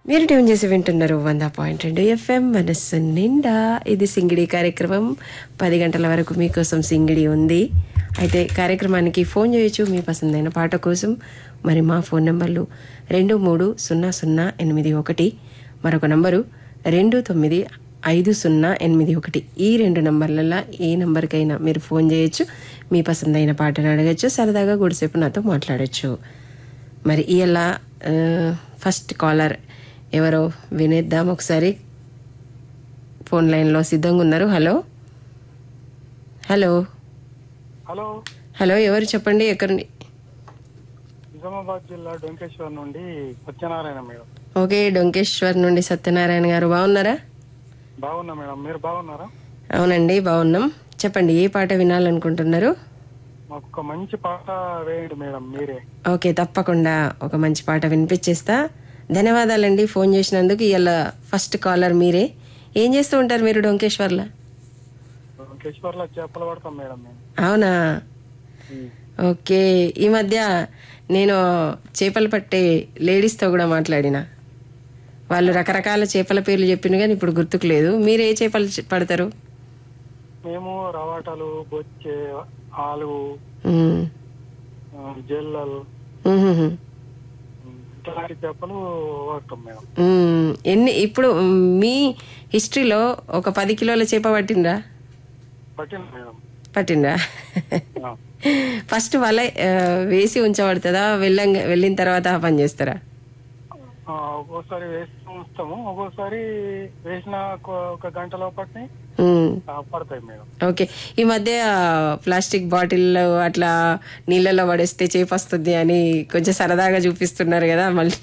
మీరు ట్యూన్ చేసి వింటున్నారు వంద పాయింట్ రెండు ఎఫ్ఎం మనస్సు నిండా ఇది సింగిడి కార్యక్రమం పది గంటల వరకు మీకోసం సింగిడి ఉంది అయితే కార్యక్రమానికి ఫోన్ చేయొచ్చు మీ పసందైన పాట కోసం మరి మా ఫోన్ నెంబర్లు రెండు మూడు సున్నా సున్నా ఎనిమిది ఒకటి మరొక నంబరు రెండు తొమ్మిది ఐదు సున్నా ఎనిమిది ఒకటి ఈ రెండు నంబర్లలో ఏ నంబర్కైనా మీరు ఫోన్ చేయొచ్చు మీ పసందైన పాటను అడగచ్చు సరదాగా గుడిసేపు నాతో మాట్లాడచ్చు మరి ఇలా ఫస్ట్ కాలర్ ఎవరో వినేద్దాం ఒకసారి ఫోన్ లైన్లో సిద్ధంగా ఉన్నారు హలో హలో హలో హలో ఎవరు చెప్పండి ఎక్కడి నుండి నిజామాబాద్ జిల్లా డొంకేశ్వర్ నుండి సత్యనారాయణ మేడం ఓకే డొంకేశ్వర్ నుండి సత్యనారాయణ గారు బాగున్నారా బాగున్నా మేడం మీరు బాగున్నారా అవునండి బాగున్నాం చెప్పండి ఏ పాట వినాలనుకుంటున్నారు మాకు ఒక మంచి పాట వేయండి మేడం మీరే ఓకే తప్పకుండా ఒక మంచి పాట వినిపించేస్తా ధన్యవాదాలండి ఫోన్ చేసినందుకు ఇలా ఫస్ట్ కాలర్ మీరే ఏం చేస్తూ ఉంటారు మీరు డొంకేశ్వర్లో డొంకేశ్వర్లో చేపలు పడతాం మేడం మేము అవునా ఓకే ఈ మధ్య నేను చేపలు పట్టే లేడీస్తో కూడా మాట్లాడిన వాళ్ళు రకరకాల చేపల పేర్లు చెప్పిన కానీ ఇప్పుడు గుర్తుకు లేదు మీరు ఏ చేపలు చ- పడతారు మేము రవాటాలు బొచ్చే ఆలు మ్మ్. ఆ, జల్లలు మ్మ్. ఇట్లాంటి చేపలు పడతాం మేడం మ్మ్. ఎన్ని ఇప్పుడు మ్, మీ హిస్టరీలో ఒక పది కిలోల చేప పట్టిండ్రా పట్టింది మేడం పట్టిండ్రా ఆ. ఫస్ట్ వల ఆ, వేసి ఉంచబడుతుందా వెళ్ళంగ వెళ్ళిన తర్వాత ఆ పని చేస్తారా ఆ, ఒక్కోసారి వేసి ఉంచుతాము ఒక్కోసారి వేసిన ఒక- ఒక గంట లోపటి మ్మ్. పడతాయి మేడం ఓకే ఈ మధ్య ప్లాస్టిక్ బాటిల్ అట్లా నీళ్ళలో పడేస్తే చేప వస్తుంది అని కొంచెం సరదాగా చూపిస్తున్నారు కదా మళ్ళీ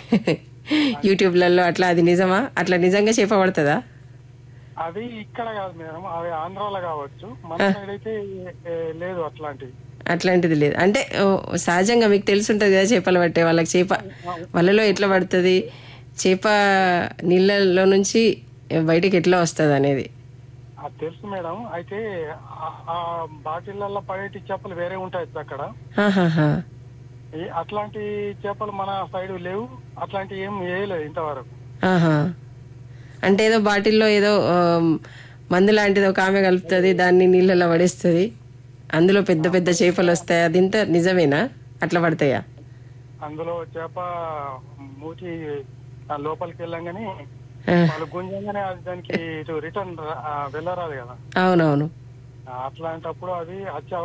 యూట్యూబ్లలో అట్లా అది నిజమా అట్లా నిజంగా చేప పడుతుందా అవి ఇక్కడ కాదు మేడం అవి ఆంధ్రాలో కావచ్చు మన సైడ్ అయితే ఏ, లేదు అట్లాంటివి అట్లాంటిది లేదు అంటే ఓ, సహజంగా మీకు తెలిసి ఉంటుంది కదా చేపలు పట్టే వాళ్ళకి చేప వలలో ఎట్లా పడుతుంది చేప నీళ్ళలో నుంచి బయటికి ఎట్లా వస్తుంది అనేది అది తెలుసు మేడం అయితే ఆ- ఆ బాటిళ్లలో పడేటి చేపలు వేరే ఉంటాయి అక్కడ ఆహాహా. ఈ అట్లాంటి చేపలు మన సైడ్ లేవు అట్లాంటి ఏం వేయలేదు ఇంతవరకు ఆహా అంటే ఏదో బాటిల్లో ఏదో ఆ, మందు లాంటిది ఒక ఆమె కలుపుతుంది దాన్ని నీళ్ళలో పడేస్తుంది అందులో పెద్ద పెద్ద చేపలు వస్తాయి అది ఇంత నిజమేనా అట్లా పడతాయా అందులో చేప మూచి ఆ లోపలికి వెళ్ళంగానే ఆ, వాళ్ళు గుంజంగానే అది దానికి ఇటు రిటర్న్ వెళ్ళరాదు కదా అవునవును అట్లాంటప్పుడు అది అచ్చ